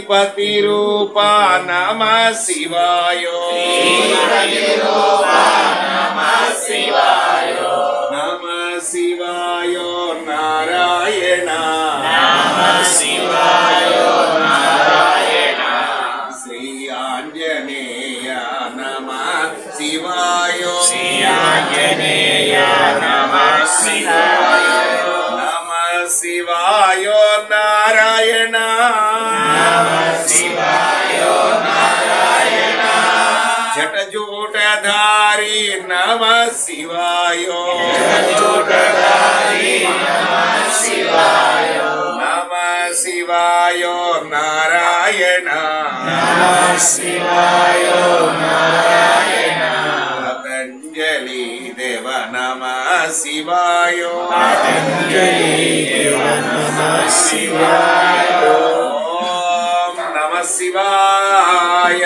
శ్రీపతి రూప నమ శివాయ నమ శివాయ నారాయణ శ్రీ ఆంజనేయ నమ శివాయ నమ శివాయ నారాయణ జటజూటధారి నమ శివాయ నమ శివాయ నారాయణ పతంజలి దేవ నమ శివాయ ఓం నమ శివాయ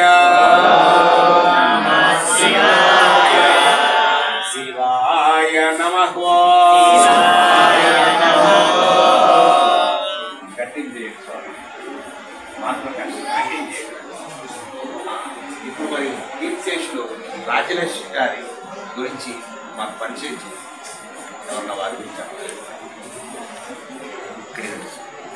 శివాయ నమ కట్టింది మాత్రం కట్టింది ఇప్పుడు మరి కీర్తిశేషులు రాజలక్ష్మి గారి గురించి మాకు పరిచయం చేయండి. ఎవరన్నా వారి గురించి చెప్పండి. ఇక్కడే ఉంది.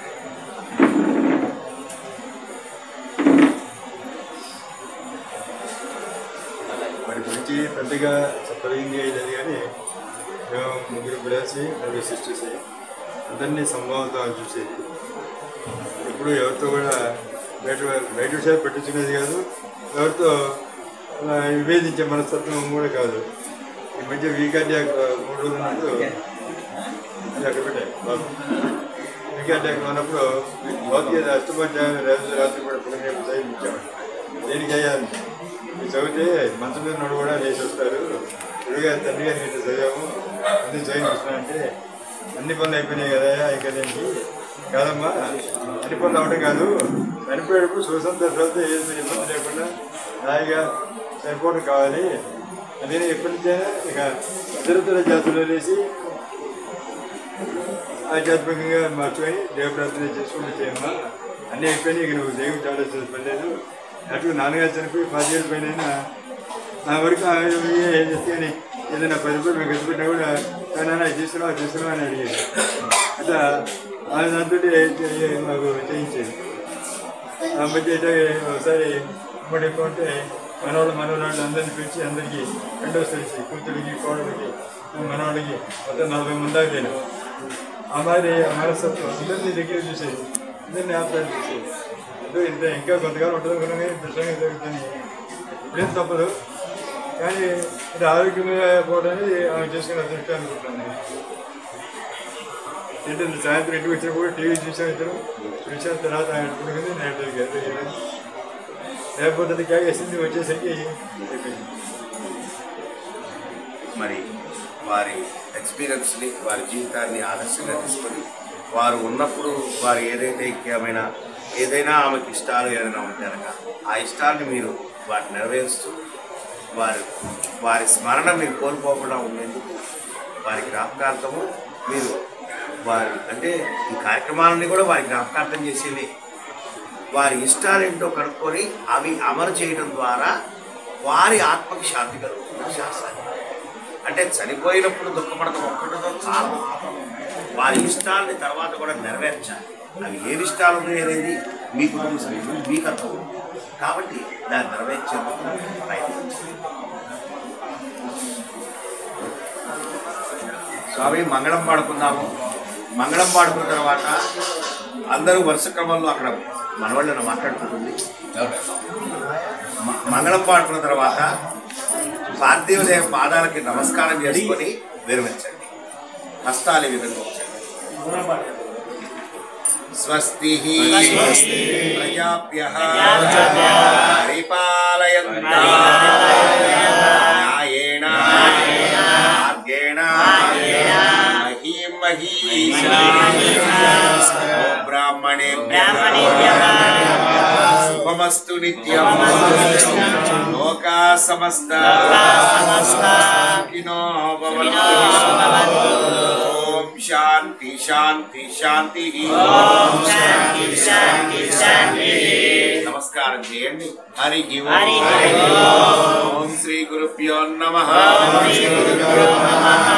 వాడి గురించి పెద్దగా చెప్పదగింది లేదు కానీ మేము ముగ్గురు బ్రదర్స్ నలుగురు సిస్టర్స్ అందరినీ సంభావంతో చూసేది ఎప్పుడు ఎవరితో కూడా బయట బయట విషయాలు పట్టించుకునేది కాదు ఎవరితో అలా విభేదించే మనస్తత్వం కూడా కాదు ఈ మధ్య వీకార్డ్ మూడు రోజులు ఉన్నప్పుడు అది అక్కడ పెట్టాయి బాబు వీకార్డ్ ఉన్నప్పుడు భౌతిక అష్టమధ్యాయం రాత్రి రాత్రి కూడా పునరేపు చదివించాము దేనికి అయ్యాలి ఇది చదివితే మంచం మీద నడు కూడా లేచి వస్తారు ఇదిగా తండ్రి గారికి ఇట్లా చదివాము అన్ని చదివిస్తున్నా అంటే అన్ని పనులు అయిపోయినాయి కదా ఇంకా దేనికి కాదమ్మా అన్ని పనులు అవడం కాదు చనిపోయేటప్పుడు సుసంతోషాలతో ఏది మీరు ఇబ్బంది లేకుండా హాయిగా చనిపోవడం కావాలి అదే ఎప్పటి నుంచైనా ఇక ఇతరతర జాతులు వేసి ఆధ్యాత్మికంగా మార్చుకొని దేవ ప్రార్థన చేసుకుంటూ చేయమ్మా అన్నీ అయిపోయినాయి ఇక నువ్వు దేవుడు చాలాల్సిన పని లేదు అటు నాన్నగారు చనిపోయి పది ఏళ్ళ పైన నా వరకు ఆయన ఏం చేస్తే కానీ ఏదైనా పది రూపాయలు మీకు ఖర్చు పెట్టినా కూడా నాన్న తీసుకున్నావా తీసుకున్నావా అని అడిగేది అట్లా ఆయన దాంతో మాకు చేయించేది ఆ మధ్య అయితే ఒకసారి ఉమ్మడి ఎక్కువ ఉంటే మనవాళ్ళు మనవాళ్ళు అందరిని పిలిచి అందరికీ రెండో తెలిసి కూతురికి కోడలికి మనవాళ్ళకి మొత్తం నలభై మంది దాకా పోయినాం. ఆ మాదిరి ఆ మనస్తత్వం అందరినీ దగ్గర చూసేది అందరినీ ఆప్తాలు చూసేది అంటే ఇంత ఇంకా కొంతకాలం ఉంటుంది కనుక దృశ్యంగా జరుగుతుంది ఇప్పుడేం తప్పదు కానీ ఇది ఆరోగ్యంగా పోవడానికి ఆమె చేసుకున్న అదృష్టం అనుకుంటున్నాను నేను. ఏంటంటే సాయంత్రం ఇంటికి వచ్చినప్పుడు టీవీ చూసాం ఇద్దరు చూసిన తర్వాత ఆయన పడుకుంది నేను వెళ్ళాను లేకపోతే అది కాగేసింది వచ్చేసరికి అయిపోయింది మరి వారి ఎక్స్పీరియన్స్ని వారి జీవితాన్ని ఆదర్శంగా తీసుకొని వారు ఉన్నప్పుడు వారు ఏదైతే ఇంకేమైనా ఏదైనా ఆమెకి ఇష్టాలు ఏదైనా ఉంటే కనుక ఆ ఇష్టాన్ని మీరు వాటిని నెరవేరుస్తూ వారి వారి స్మరణ మీరు కోల్పోకుండా ఉండేందుకు వారి జ్ఞాపకార్థము మీరు వారి అంటే ఈ కార్యక్రమాలని కూడా వారి జ్ఞాపకార్థం చేసేది వారి ఇష్టాలేంటో కనుక్కొని అవి అమలు చేయడం ద్వారా వారి ఆత్మకి శాంతి కలుగుతుంది శాస్త్రాన్ని అంటే చనిపోయినప్పుడు దుఃఖపడటం ఒక్కటితో చాలు వారి ఇష్టాలని తర్వాత కూడా నెరవేర్చాలి అవి ఏది ఇష్టాలు ఉన్నాయి అనేది మీ కుటుంబ సభ్యులు మీ కర్తవ్యం కాబట్టి దాన్ని నెరవేర్చేందుకు ప్రయత్నించండి స్వామి మంగళం పాడుకుందాము మంగళం పాడుకున్న తర్వాత అందరూ వరుస క్రమంలో అక్కడ మనవాళ్ళని మాట్లాడుకుంటుంది మ- మంగళం పాడుకున్న తర్వాత పార్థివ దేవ పాదాలకి నమస్కారం చేసుకొని విరమించండి హస్తాలు ఈ విధంగా ఉంచండి స్వస్తి ప్రజాభ్య పరిపాలయంతా న్యాయేణ మార్గేణ మహీం మహీషా బ్రాహ్మణేభ్యः శుభమస్తు నిత్యం లోకా సమస్త సుఖినో భవంతు ఓం శాంతి శాంతి శాంతి నమస్కారం చేయండి హరి ఓం. హరి ఓం శ్రీ గురుభ్యో నమ శ్రీ గురుభ్యో నమః